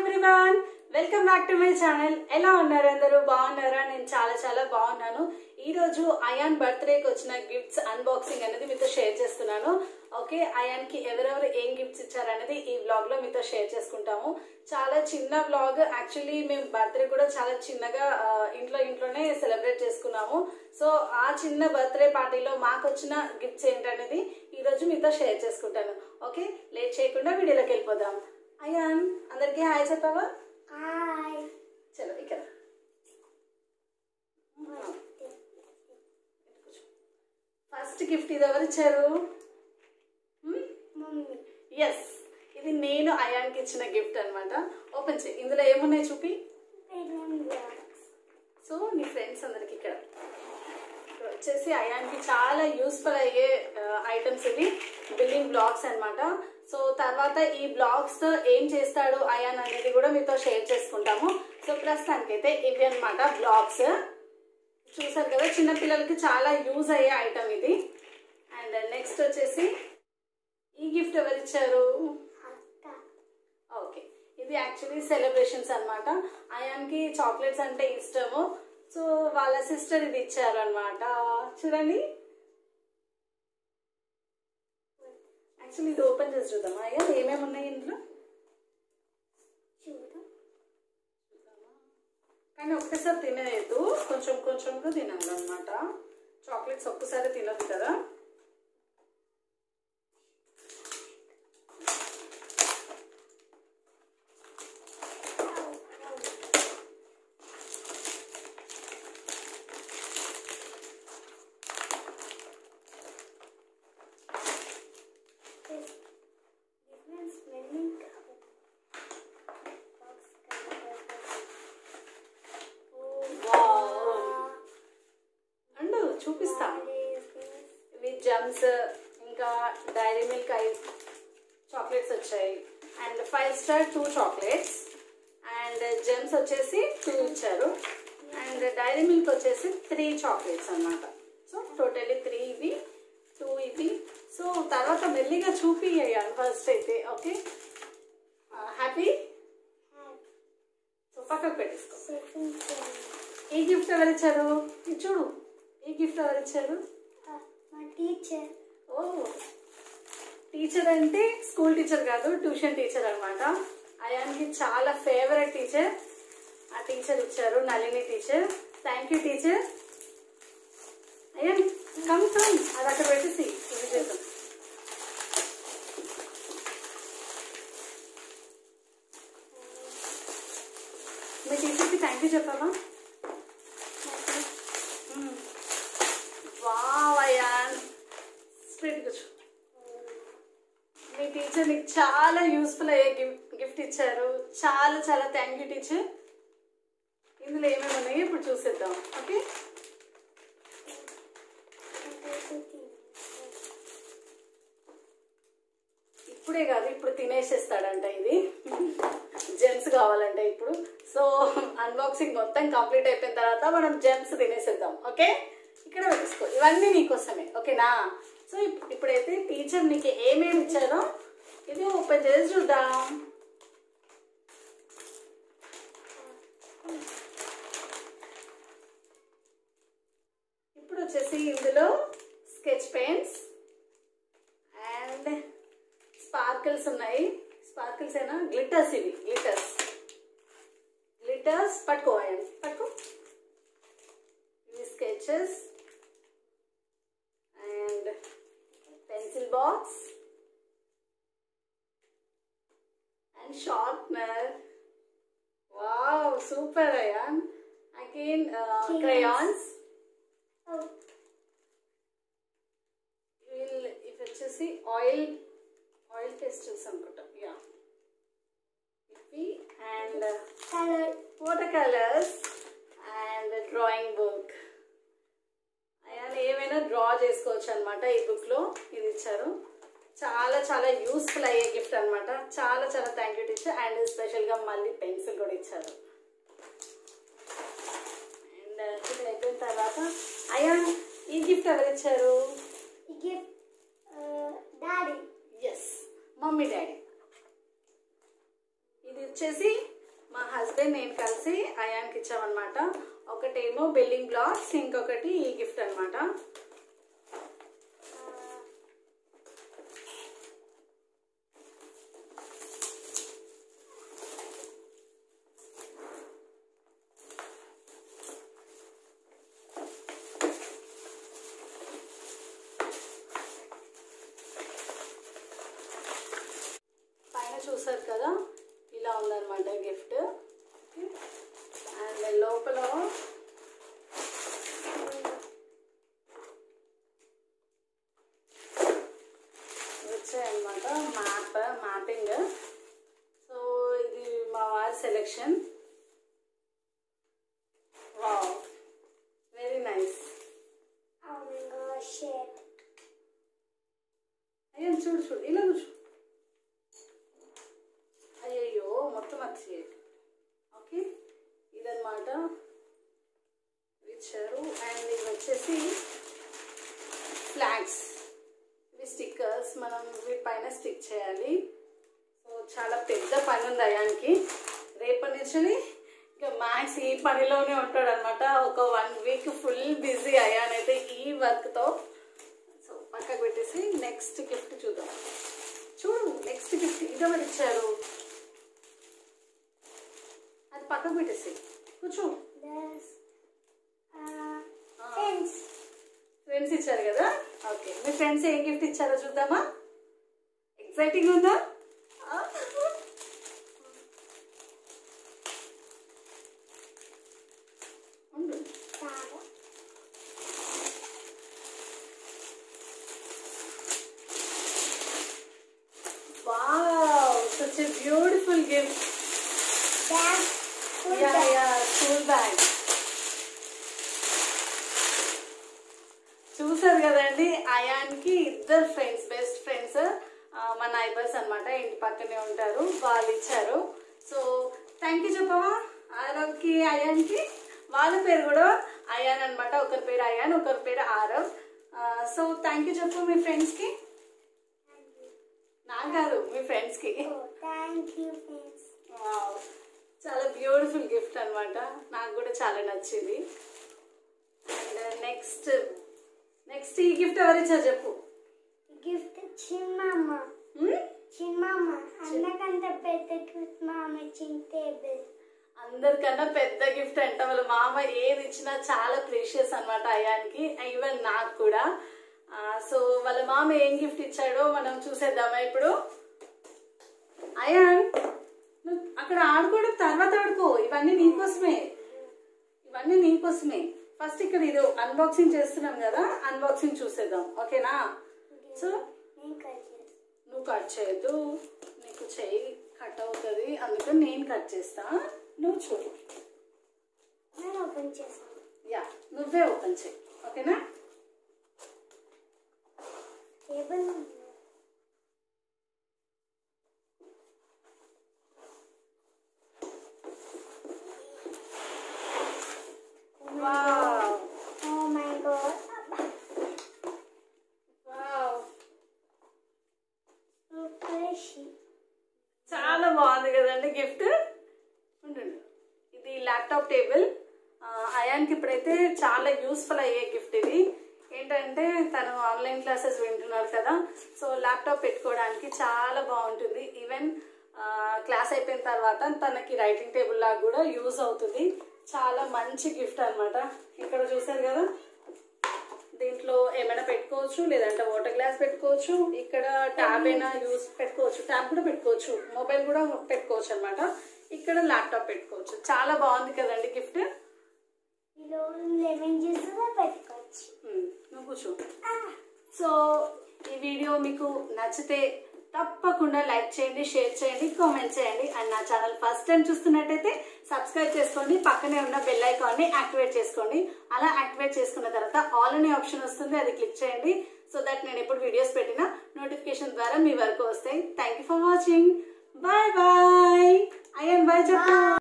Everyone welcome back to my channel ఎలా ఉన్నారు అందరూ బాగున్నారా నేను చాలా చాలా బాగున్నాను ఈ రోజు అయాన్ బర్త్డేకి వచ్చిన గిఫ్ట్స్ అన్బాక్సింగ్ అనేది మీతో షేర్ చేస్తున్నాను ఓకే అయాన్ కి ఎవరెవరు ఏం గిఫ్ట్స్ ఇచ్చారనేది ఈ వ్లాగ్ లో మీతో షేర్ చేసుకుంటాము చాలా చిన్న వ్లాగ్ యాక్చువల్లీ మేము బర్త్డే కూడా చాలా చిన్నగా ఆ, ఇంట్లో ఇంట్లోనే సెలబ్రేట్ చేసుకున్నాము సో ఆ చిన్న బర్త్డే పార్టీలో మాకు వచ్చిన గిఫ్ట్స్ ఏంటనేది ఈ రోజు మీతో షేర్ చేసుకుంటాను ఓకే లేట్ చేయకుండా వీడియోలోకి వెళ్ళిపోదాం అయాన్ అందరికీ హాయ్ చెప్పావా హాయ్ చలో ఇక్కడ ఫస్ట్ గిఫ్ట్ ఇది ఎవరు ఇచ్చారు మమ్మీ ఎస్ ఇది నేను అయాన్కి ఇచ్చిన గిఫ్ట్ అన్నమాట ఓపెన్ చేయి ఇందులో ఏమున్నాయి చూపి పెనం బాక్స్ సో నీ ఫ్రెండ్స్ అందరికి ఇక్కడ ఇక్కడ వచ్చేసి అయాన్కి చాలా యూస్ఫుల్ అయ్యే ఐటమ్స్ ఇవి బిల్డింగ్ బ్లాగ్స్ అన్నమాట సో తర్వాత ఈ బ్లాగ్స్ తో ఏం చేస్తాడు అయాన్ అనేది కూడా మీతో షేర్ చేసుకుంటాము సో ప్రస్తుతానికైతే ఇవి అన్నమాట బ్లాగ్స్ చూసారు కదా చిన్నపిల్లలకి చాలా యూజ్ అయ్యే ఐటమ్ ఇది అండ్ నెక్స్ట్ వచ్చేసి ఈ గిఫ్ట్ ఎవరు ఇచ్చారు అక్క ఓకే ఇది యాక్చువల్లీ సెలబ్రేషన్స్ అన్నమాట అయాన్కి చాక్లెట్స్ అంటే ఇష్టము సో వాళ్ళ సిస్టర్ ఇది ఇచ్చారు అనమాట చూడండి యాక్చువల్లీ ఇది ఓపెన్ చేసి చూద్దాం అయ్యా ఏమేమి ఉన్నాయి ఇందులో చూడు కానీ ఒక్కసారి తినేయద్దు కొంచెం కొంచెంగా తినాలన్నమాట చాక్లెట్స్ ఒక్కసారి తినదు కదా different smelling box Wow. And చూపిస్తా ఇవి జమ్స్ ఇంకా డైరీ మిల్క్ ఐ చాక్లెట్స్ వచ్చాయి and five star two chocolates and gems వచ్చేసి టూ ఇచ్చారు అండ్ డైరీ మిల్క్ వచ్చేసి త్రీ చాక్లెట్స్ అన్నమాట సో టోటల్లీ త్రీ ఇవి టూ ఇవి సో తర్వాత మెల్లిగా చూపియ్యాను ఫస్ట్ అయితే ఓకే హ్యాపీ సో పక్కకు పెట్టేసుకో ఈ గిఫ్ట్ ఎవరు ఇచ్చారు ఇది చూడు ఈ గిఫ్ట్ ఎవరు ఇచ్చారు మా టీచర్ ఓ టీచర్ అంటే స్కూల్ టీచర్ కాదు ట్యూషన్ టీచర్ అనమాట అయాన్కి చాలా ఫేవరెట్ టీచర్ ఆ టీచర్ ఇచ్చారు Nalini teacher thank you teacher Ayaan come come అది అక్కడ పెట్టేసి ఇది చేద్దాం మీ టీచర్కి థ్యాంక్ యూ చెప్పావా వావ్ అయాన్ స్ట్రీట్ కూర్చో మీ టీచర్ నీకు చాలా యూస్ఫుల్ అయ్యే గిఫ్ట్ గిఫ్ట్ ఇచ్చారు చాలా చాలా థ్యాంక్ యూ టీచర్ ఇందులో ఏమేమి ఉన్నాయో ఇప్పుడు చూసేద్దాం ఓకే ఇప్పుడే కాదు ఇప్పుడు తినేసేస్తాడంట ఇది జెమ్స్ కావాలంట ఇప్పుడు సో అన్బాక్సింగ్ మొత్తం కంప్లీట్ అయిపోయిన తర్వాత మనం జెమ్స్ తినేసేద్దాం ఓకే ఇక్కడ పెట్టేసుకో ఇవన్నీ నీకోసమే ఓకేనా సో ఇప్- ఇప్పుడైతే టీచర్ నీకు ఏమేమి ఇచ్చారో ఇది ఓపెన్ చేసి చూద్దాం ఇప్పుడు వచ్చేసి ఇందులో స్కెచ్ పెన్స్ అండ్ స్పార్కిల్స్ ఉన్నాయి స్పార్కిల్స్ అయినా గ్లిటర్స్ ఇవి గ్లిటర్స్ గ్లిటర్స్ పట్టుకోవాలి పట్టుకో ఇవి sketches and pencil box and sharpener wow super Ayaan again crayons వీల్ ఇవి వచ్చేసి ఆయిల్ ఆయిల్ పేస్టల్స్ అనుకుంటా యా ఇవి and colour water colours and drawing book Ayaan ఏమైనా డ్రా చేసుకోవచ్చు అనమాట ఈ బుక్లో ఇది ఇచ్చారు చాలా చాలా యూస్ఫుల్ అయ్యే గిఫ్ట్ అనమాట చాలా చాలా థ్యాంక్ యూ టీచర్ అండ్ స్పెషల్గా మళ్ళీ పెన్సిల్ కూడా ఇచ్చారు అండ్ ఇది అయిపోయిన తర్వాత అయాన్ ఈ గిఫ్ట్ ఎవరు ఇచ్చారు gift daddy yes mummy daddy ఇది వచ్చేసి మా హస్బెండ్ నేను కలిసి అయాన్కి ఇచ్చామన్నమాట ఒకటేమో బిల్డింగ్ బ్లాక్స్ ఇంకొకటి ఈ గిఫ్ట్ అనమాట పైన చూసారు కదా ఇలా ఉందన్నమాట గిఫ్ట్ అండ్ లోపల వచ్చాయన్నమాట మ్యాప్ మ్యాపింగ్ సో ఇది మా వారి selection wow very nice Oh my gosh, shit. అయ్యో చూడు చూడు ఇలా కూర్చో అయ్యయ్యో మొత్తం వచ్చి ఓకే ఇదన్నమాట ఇచ్చారు అండ్ ఇవి వచ్చేసి ఫ్లాగ్స్ ఇవి స్టిక్కర్స్ మనం వీటిపైన స్టిక్ చేయాలి సో చాలా పెద్ద పని ఉంది అయానికి రేపటి నుంచి ఇంకా మ్యాక్స్ ఈ పనిలోనే ఉంటాడు అనమాట ఒక వన్ వీక్ ఫుల్ బిజీ అయ్యానైతే ఈ వర్క్తో సో పక్కకు పెట్టేసి నెక్స్ట్ గిఫ్ట్ చూద్దాం చూడు నెక్స్ట్ గిఫ్ట్ ఇదెవరు ఇచ్చారు అది పక్కకు పెట్టేసి కూర్చో There's uh, Ah. fence. Friends ఇచ్చారు కదా ఓకే మీ ఫ్రెండ్స్ ఏం గిఫ్ట్ ఇచ్చారో చూద్దామా ఎక్సైటింగ్ ఉందా ఆ? ఉండు Tara. Wow such a beautiful gift Bag. Full yeah bag. yeah school bag చూసారు కదండి అయాన్కి ఇద్దరు ఫ్రెండ్స్ బెస్ట్ ఫ్రెండ్స్ మా నైబర్స్ అన్నమాట ఇంటి పక్కనే ఉంటారు వాళ్ళు ఇచ్చారు సో థ్యాంక్ యూ చెప్పవా ఆరవ్కి అయాన్కి వాళ్ళ పేరు కూడా అయాన్ అన్నమాట ఒకరి పేరు అయాన్ ఒకరి పేరు ఆరవ్ సో థ్యాంక్ యూ చెప్పు మీ ఫ్రెండ్స్కి Thank you. నాకు కాదు మీ ఫ్రెండ్స్కి Oh, thank you, friends. Wow. చాలా బ్యూటిఫుల్ గిఫ్ట్ అన్నమాట నాకు కూడా చాలా నచ్చింది అండ్ నెక్స్ట్ నెక్స్ట్ ఈ గిఫ్ట్ ఎవరు ఇచ్చారు చెప్పు గిఫ్ట్ చిన్నమ్మ హ్మ్? చిన్నమ్మ అన్నకంత పెద్ద గిఫ్ట్ మామ చిన్న టేబుల్ అందరికన్నా పెద్ద గిఫ్ట్ అంట వాళ్ళ మామ ఏది ఇచ్చినా చాలా ప్రీషియస్ అన్నమాట అయానికి ఈవెన్ నాకు కూడా ఆ, సో వాళ్ళ మామ ఏం గిఫ్ట్ ఇచ్చాడో మనం చూసేద్దామా ఇప్పుడు అయాన్ నువ్వు అక్కడ ఆడుకోవడం తర్వాత ఆడుకో ఇవన్నీ నీకోసమే ఇవన్నీ నీకోసమే ఫస్ట్ ఇక్కడ ఇది అన్బాక్సింగ్ చేస్తున్నాం కదా అన్బాక్సింగ్ చూసేద్దాం ఓకేనా సో నేను కట్ చేస్తాను నువ్వు కట్ చేయొద్దు నీకు చెయ్యి కట్ అవుతుంది అందుకని నేను కట్ చేస్తా నువ్వు చూడు నేను ఓపెన్ చేస్తాను యా నువ్వే ఓపెన్ చేయి ఓకేనా table wow oh my God wow fresh చాలా బాగుంది కదండి గిఫ్ట్ ఉండండి ఇది ల్యాప్టాప్ టేబుల్ ఆ, అయాన్కి ఇప్పుడైతే చాలా యూస్ఫుల్ అయ్యే గిఫ్ట్ ఇది ఏంటంటే తను ఆన్లైన్ క్లాసెస్ వింటున్నాడు కదా సో ల్యాప్టాప్ పెట్టుకోవడానికి చాలా బాగుంటుంది ఈవెన్ క్లాస్ అయిపోయిన తర్వాత తనకి రైటింగ్ టేబుల్ లాగా కూడా యూజ్ అవుతుంది చాలా మంచి గిఫ్ట్ అన్నమాట ఇక్కడ చూసారు కదా దీంట్లో ఏమైనా పెట్టుకోవచ్చు లేదంటే వాటర్ గ్లాస్ పెట్టుకోవచ్చు ఇక్కడ ట్యాబ్ అయినా యూస్ పెట్టుకోవచ్చు ట్యాబ్ కూడా పెట్టుకోవచ్చు మొబైల్ కూడా పెట్టుకోవచ్చు అనమాట ఇక్కడ ల్యాప్టాప్ పెట్టుకోవచ్చు చాలా బాగుంది కదండి గిఫ్ట్ ఇలా లెమన్ జ్యూస్ కూడా పెట్టుకోవచ్చు నువ్వు కూర్చో సో ఈ వీడియో మీకు నచ్చితే తప్పకుండా లైక్ చేయండి షేర్ చేయండి కామెంట్ చేయండి అండ్ నా ఛానల్ ఫస్ట్ టైం చూస్తున్నట్టయితే సబ్స్క్రైబ్ చేసుకోండి పక్కనే ఉన్న బెల్ ఐకాన్ని యాక్టివేట్ చేసుకోండి అలా యాక్టివేట్ చేసుకున్న తర్వాత ఆల్ అనే ఆప్షన్ వస్తుంది అది క్లిక్ చేయండి సో దట్ నేను ఎప్పుడు వీడియోస్ పెట్టినా నోటిఫికేషన్ ద్వారా మీ వరకు వస్తాయి thank you for watching bye bye I'm bye చెప్పు